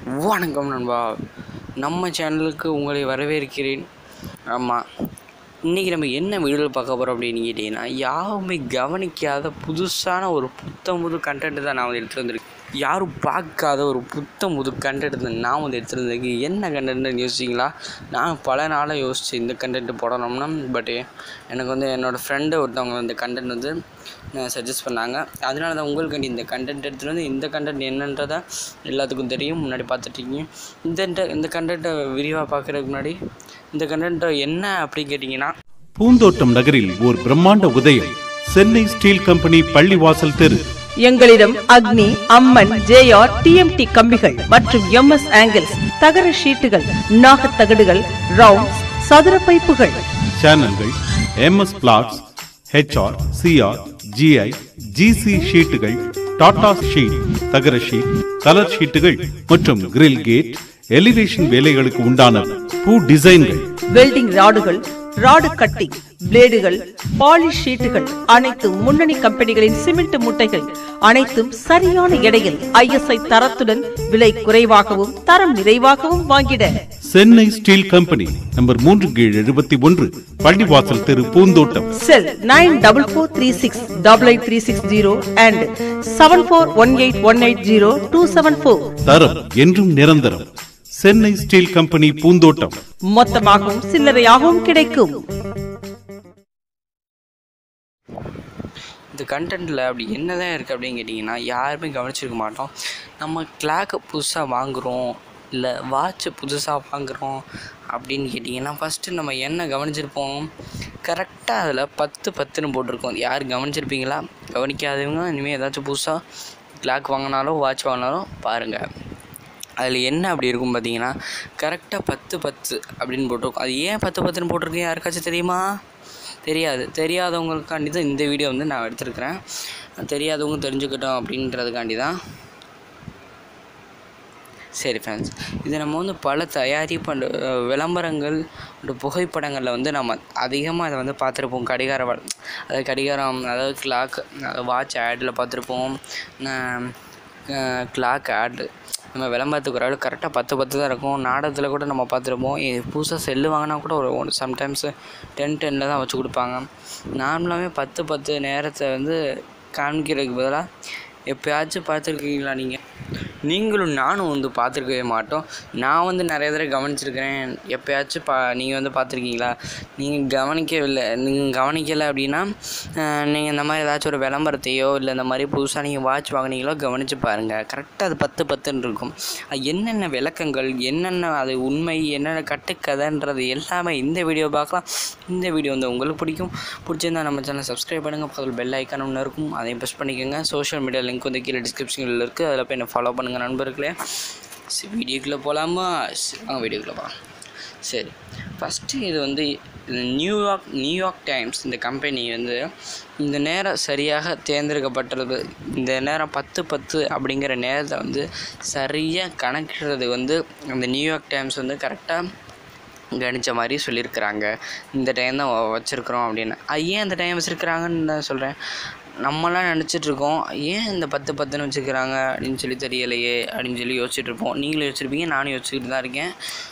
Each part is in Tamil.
வணக்கம் நண்பா நம்ம சேனலுக்கு உங்களை வரவேற்கிறேன் ஆமாம் இன்றைக்கி நம்ம என்ன வீடியோவில் பார்க்க போகிறோம் அப்படின்னு கேட்டிங்கன்னா யாருமே கவனிக்காத புதுசான ஒரு புத்தம் புது கண்டென்ட் தான் நான் வந்து எடுத்துகிட்டு வந்திருக்கேன் யாரும் பார்க்காத ஒரு புத்தம் புது கண்டென்ட் தான் நான் வந்து எடுத்துகிட்டு வந்திருக்கேன் என்ன கண்டென்ட்னு யோசிச்சிங்களா நான் பல நாளாக யோசிச்சு இந்த கண்டென்ட் போடணும்னா பட் எனக்கு வந்து என்னோடய ஃப்ரெண்டு ஒருத்தவங்க இந்த கண்டென்ட் வந்து சஜஸ்ட் பண்ணாங்க அதனால தான் உங்களுக்கு இந்த கண்டென்ட் எடுத்துகிட்டு வந்து இந்த கண்டென்ட் என்னன்றதை எல்லாத்துக்கும் தெரியும் முன்னாடி பார்த்துட்டீங்க இந்த இந்த கண்டென்ட்டை விரிவாக பார்க்குறதுக்கு முன்னாடி இந்த கண்டென்ட்டை என்ன அப்படின்னு கேட்டிங்கன்னா பூந்தோட்டம் நகரில் ஓர் பிரம்மாண்ட உதயம் சென்னை ஸ்டீல் கம்பெனி பள்ளிவாசல் தெரு எங்களிடம் அக்னி அம்மன் ஜேஆர் டிஎம்டி கம்பிகள் மற்றும் எம்எஸ் ஆங்கிள்ஸ் தகர ஷீட்டுகள் நாகத் தகடுகள் ரவுண்ட்ஸ் சதுர பைப்புகள் சேனல்கள் MS flats HR CR GI GC ஷீட்டுகள் டாடா ஷீட் தகர ஷீட் கலர் ஷீட்டுகள் மற்றும் கிரில் கேட் எலிவேஷன் வேலைகளுக்கு உண்டான பூ டிசைன்கள் வெல்டிங் ராடுகள் ராடு கட்டிங் பிளேடுகள் பாலிஷ் ஷீட்டுகள் அனைத்தும் முன்னணி கம்பெனிகளின் சிமெண்ட் மூட்டைகள் அனைத்தும் சரியான எடையில் ஐஎஸ்ஐ தரத்துடன் விலை குறைவாகவும் தரம் நிறைவாகவும் வாங்கிட சென்னை ஸ்டீல் கம்பெனி நம்பர் மூன்று கீழ் எழுபத்தி ஒன்று பள்ளிவாசல் தெரு Poonthottam cell nine double four three six double eight three six zero and seven four one eight one eight zero two seven four தரம் என்றும் நிரந்தரம் சென்னை ஸ்டீல் கம்பெனி பூந்தோட்டம் மொத்தமாகவும் சில்லறையாகவும் கிடைக்கும் இந்த கண்டென்ட்டில் அப்படி என்ன தான் இருக்குது அப்படின்னு கேட்டிங்கன்னா யாருமே கவனிச்சிருக்க மாட்டோம் நம்ம கிளாக்கை புதுசாக வாங்குகிறோம் இல்லை வாட்சை புதுசாக வாங்குகிறோம் அப்படின்னு கேட்டிங்கன்னா ஃபஸ்ட்டு நம்ம என்ன கவனிச்சிருப்போம் கரெக்டாக அதில் பத்து பத்துன்னு போட்டிருக்கோம் யார் கவனிச்சிருப்பீங்களா கவனிக்காதவங்க இனிமேல் ஏதாச்சும் புதுசாக கிளாக் வாங்கினாலோ வாட்ச் வாங்கினாலும் பாருங்கள் அதில் என்ன அப்படி இருக்கும் பார்த்தீங்கன்னா கரெக்டாக பத்து பத்து அப்படின்னு போட்டிருக்கும் அது ஏன் பத்து பத்துன்னு போட்டிருக்கேன் யாருக்காச்சும் தெரியுமா தெரியாது தெரியாதவங்களுக்காண்டி தான் இந்த வீடியோ வந்து நான் எடுத்திருக்கிறேன் தெரியாதவங்க தெரிஞ்சுக்கிட்டோம் அப்படின்றதுக்காண்டி தான் சரி ஃப்ரெண்ட்ஸ் இது நம்ம வந்து பல தயாரிப்பு and, அஹ், விளம்பரங்கள் and புகைப்படங்களில் வந்து நம்ம அதிகமாக அதை வந்து பார்த்துருப்போம் கடிகார வ- அதாவது கடிகாரம் அதாவது கிளாக் வாட்ச் ஆடில் பார்த்துருப்போம் கிளாக் ஆடு நம்ம விளம்பரத்துக்கு ஒரு அளவு கரெக்டாக பத்து பத்து தான் இருக்கும் நாடகத்தில் கூட நம்ம பார்த்துருப்போம் புதுசாக செல்லு வாங்கினா கூட ஒரு ஒன் சம்டைம்ஸு டென் டென்னில் தான் வச்சு கொடுப்பாங்க நார்மலாகவே பத்து பத்து நேரத்தை வந்து காமிக்கிறதுக்கு பதிலாக எப்போயாச்சும் பார்த்துருக்கீங்களா நீங்கள் நீங்களும் நானும் வந்து பார்த்துருக்கவே மாட்டோம் நான் வந்து நிறைய தடவை கவனிச்சிருக்கிறேன் எப்போயாச்சும் பா நீங்கள் வந்து பார்த்துருக்கீங்களா நீங்கள் கவனிக்கவில்லை நீங்கள் கவனிக்கலை அப்படின்னா நீங்கள் இந்த மாதிரி ஏதாச்சும் ஒரு விளம்பரத்தையோ இல்லை இந்த மாதிரி புதுசாக நீங்கள் வாட்ச் வாங்குனீங்களோ கவனித்து பாருங்கள் கரெக்டாக அது பத்து பத்துன்னு இருக்கும் அது என்னென்ன விளக்கங்கள் என்னென்ன அது உண்மை என்னென்ன கட்டுக்கதைன்றது எல்லாமே இந்த வீடியோ பார்க்கலாம் இந்த வீடியோ வந்து உங்களுக்கு பிடிக்கும் பிடிச்சிருந்தா நம்ம சேனல் சப்ஸ்கிரைப் பண்ணுங்கள் பக்கத்தில் பெல் ஐக்கான் ஒன்று இருக்கும் அதையும் ப்ரெஸ் பண்ணிக்கோங்க சோஷியல் மீடியா லிங்க் வந்து கீழே டிஸ்கிரிப்ஷனில் இருக்குது அதில் போய் என்ன ஃபாலோ பண்ணுங்கள் நண்பர்களே சரி வீடியோக்குள்ளே போகலாமா சரி, வாங்க வீடியோக்குள்ளே போகலாம் சரி ஃபஸ்ட்டு இது வந்து இந்த நியூயார்க் நியூயார்க் டைம்ஸ் இந்த கம்பெனி வந்து இந்த நேரம் சரியாக தேர்ந்தெடுக்கப்பட்டுள்ளது இந்த நேரம் பத்து பத்து அப்படிங்கிற நேரத்தை வந்து சரியாக கணக்கிடுறது வந்து அந்த நியூயார்க் டைம்ஸ் வந்து கரெக்டாக கணிச்ச மாதிரி சொல்லியிருக்கிறாங்க இந்த டைம் தான் வச்சுருக்குறோம் அப்படின்னு அது ஏன் இந்த டைம் வச்சுருக்குறாங்கன்னு நான் சொல்கிறேன் நம்மளாம் நினச்சிட்டு இருக்கோம் ஏன் இந்த பத்து பத்துன்னு வச்சுக்கிறாங்க அப்படின்னு சொல்லி தெரியலையே அப்படின்னு சொல்லி யோசிச்சுட்டு இருப்போம் நீங்களும் யோசிச்சிருப்பீங்க நானும் யோசிச்சுக்கிட்டு தான் இருக்கேன்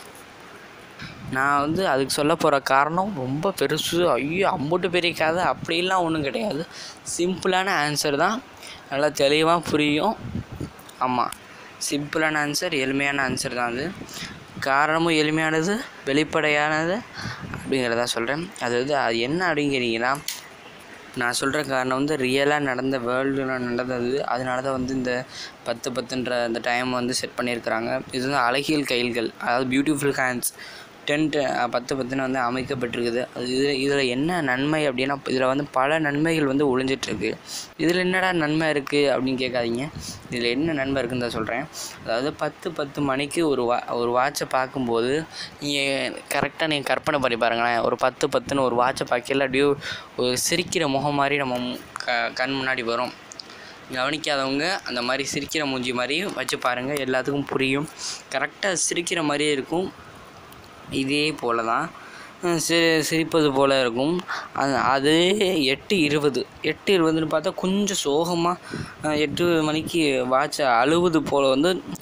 நான் வந்து அதுக்கு சொல்ல போகிற காரணம் ரொம்ப பெருசு ஐயோ அம்புட்டு பெரிய கதை அப்படிலாம் ஒன்றும் கிடையாது சிம்பிளான ஆன்சர் தான் நல்லா தெளிவாக புரியும் ஆமாம் சிம்பிளான ஆன்சர் எளிமையான ஆன்சர் தான் அது காரணமும் எளிமையானது வெளிப்படையானது அப்படிங்கிறத சொல்கிறேன் அதாவது அது என்ன அப்படிங்கிறீங்கன்னா நான் சொல்கிற காரணம் வந்து ரியலாக நடந்த வேர்ல்டில் நடந்தது அதனால தான் வந்து இந்த பத்து பத்துன்ற அந்த டைம் வந்து செட் பண்ணியிருக்கிறாங்க இது வந்து அழகியல் கைல்கள் அதாவது பியூட்டிஃபுல் ஹேண்ட்ஸ் டென்ட் பத்து பத்துன்னு வந்து அமைக்கப்பட்டிருக்குது அது இது இதில் என்ன நன்மை அப்படின்னா இதில் வந்து பல நன்மைகள் வந்து ஒளிஞ்சிட்ருக்கு இதில் என்னடா நன்மை இருக்குது அப்படின்னு கேட்காதீங்க இதில் என்ன நன்மை இருக்குன்னு தான் சொல்கிறேன் அதாவது பத்து பத்து மணிக்கு ஒரு வா ஒரு வாட்சை பார்க்கும்போது நீங்கள் கரெக்டாக நீங்கள் கற்பனை பண்ணி பாருங்களேன் ஒரு பத்து பத்துன்னு ஒரு வாட்சை பார்க்கல டியூ ஒரு சிரிக்கிற முகம் மாதிரி நம்ம மு- க கண் முன்னாடி வரும் கவனிக்காதவங்க அந்த மாதிரி சிரிக்கிற மூஞ்சி மாதிரி வச்சு பாருங்கள் எல்லாத்துக்கும் புரியும் கரெக்டாக சிரிக்கிற மாதிரியே இருக்கும் இதே போல தான் அஹ் சி சிரிப்பது போல் இருக்கும் அது அது எட்டு இருபது எட்டு இருபதுன்னு பார்த்தா கொஞ்சம் சோகமாக எட்டு மணிக்கு வாட்சை அழுவது போல் வந்து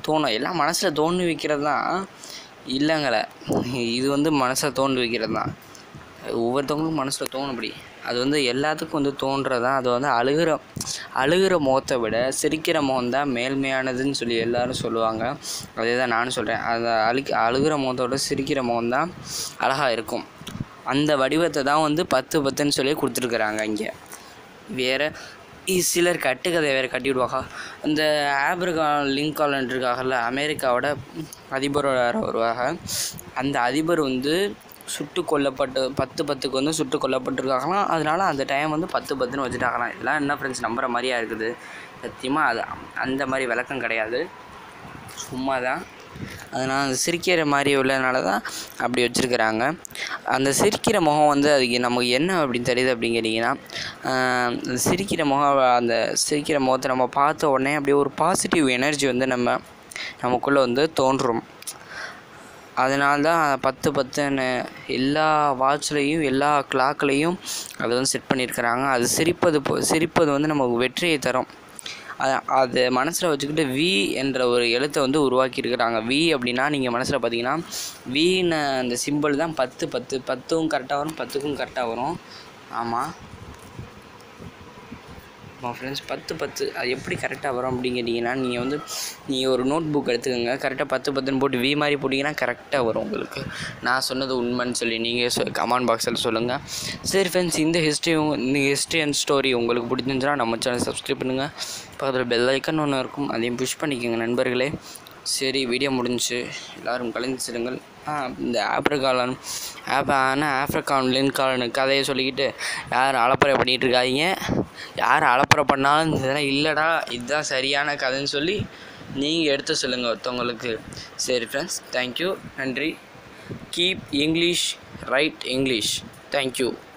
தோணும் எல்லாம் மனசில் தோண்டி வைக்கிறது தான் இல்லைங்கள இது வந்து மனசில் தோண்டி வைக்கிறது தான் ஒவ்வொருத்தவங்களுக்கும் மனசில் தோணும்படி அது வந்து எல்லாத்துக்கும் வந்து தோன்றது தான் அது வந்து அழுகிற அழுகிற முகத்தை விட சிரிக்கிற முகம் தான் மேல்மையானதுன்னு சொல்லி எல்லாரும் சொல்லுவாங்க அதே தான் நானும் சொல்கிறேன் அந்த அழு அழுகிற முகத்தை விட சிரிக்கிற முகம் தான் அழகாக இருக்கும் அந்த வடிவத்தை தான் வந்து பத்து பத்துன்னு சொல்லி கொடுத்துருக்குறாங்க இங்கே வேறு சிலர் கட்டுக்கதை வேறு கட்டி விடுவாங்க இந்த ஆப்ரிகா லிங்காலன் இருக்காங்கல்ல அமெரிக்காவோட அதிபர் வருவாங்க அந்த அதிபர் வந்து சுட்டு கொல்லப்பட்டு பத்து பத்துக்கு வந்து சுட்டு கொல்லப்பட்டிருக்காங்களாம் அதனால அந்த டைம் வந்து பத்து பத்துன்னு வச்சுட்டாங்களாம் இதெல்லாம் என்ன ஃப்ரெண்ட்ஸ் நம்புற மாதிரியா இருக்குது சத்தியமாக அது அந்த மாதிரி விளக்கம் கிடையாது சும்மா தான் அதனால் அந்த சிரிக்கிற மாதிரி உள்ளதுனால தான் அப்படி வச்சுருக்குறாங்க அந்த சிரிக்கிற முகம் வந்து அதுக்கு நமக்கு என்ன அப்படின்னு தெரியுது அப்படின்னு கேட்டிங்கன்னா ஆஹ் அந்த சிரிக்கிற முகம் அந்த சிரிக்கிற முகத்தை நம்ம பார்த்த உடனே அப்படியே ஒரு பாசிட்டிவ் எனர்ஜி வந்து நம்ம நமக்குள்ளே வந்து தோன்றும் அதனால தான் பத்து பத்துன்னு எல்லா வாட்ச்லேயும் எல்லா கிளாக்லேயும் அது வந்து செட் பண்ணியிருக்கிறாங்க அது சிரிப்பது போ சிரிப்பது வந்து நமக்கு வெற்றியை தரும் அது அது மனசில் வச்சுக்கிட்டு வி என்ற ஒரு எழுத்தை வந்து உருவாக்கியிருக்கிறாங்க வி அப்படின்னா நீங்கள் மனசில் பார்த்தீங்கன்னா வீன்னு அந்த சிம்பிள் தான் பத்து பத்து பத்தும் கரெக்டாக வரும் பத்துக்கும் கரெக்டாக வரும் ஆமாம் ஆமாம் ஃப்ரெண்ட்ஸ் பத்து பத்து அது எப்படி கரெக்டாக வரும் அப்படின்னு கேட்டிங்கன்னா நீங்கள் வந்து நீங்கள் ஒரு நோட் புக் எடுத்துக்கோங்க கரெக்டாக பத்து பத்துன்னு போட்டு வி மாதிரி போட்டிங்கன்னா கரெக்டாக வரும் உங்களுக்கு நான் சொன்னது உண்மைன்னு சொல்லி நீங்கள் கமெண்ட் பாக்ஸில் சொல்லுங்கள் சரி ஃப்ரெண்ட்ஸ் இந்த ஹிஸ்ட்ரி இந்த ஹிஸ்ட்ரி அண்ட் ஸ்டோரி உங்களுக்கு பிடிச்சிருந்துச்சுன்னா நம்ம சேனல் சப்ஸ்கிரைப் பண்ணுங்கள் பக்கத்தில் பெல் ஐக்கன் ஒன்று இருக்கும் அதையும் புஷ் பண்ணிக்கோங்க நண்பர்களே சரி வீடியோ முடிஞ்சுச்சு எல்லோரும் கலைந்து செல்லுங்கள் ஆ இந்த ஆப்ரிக்காலன் ஆப் ஆனால் ஆப்ரிக்கான் லின்காலனு கதையை சொல்லிக்கிட்டு யார் அலப்பறை பண்ணிகிட்டு இருக்காதீங்க யார் அலப்பறை பண்ணாலும் இதெல்லாம் இல்லைடா இதுதான் சரியான கதைன்னு சொல்லி நீங்கள் எடுத்து சொல்லுங்கள் ஒருத்தவங்களுக்கு சரி ஃப்ரெண்ட்ஸ் தேங்க்யூ நன்றி keep English right English thank you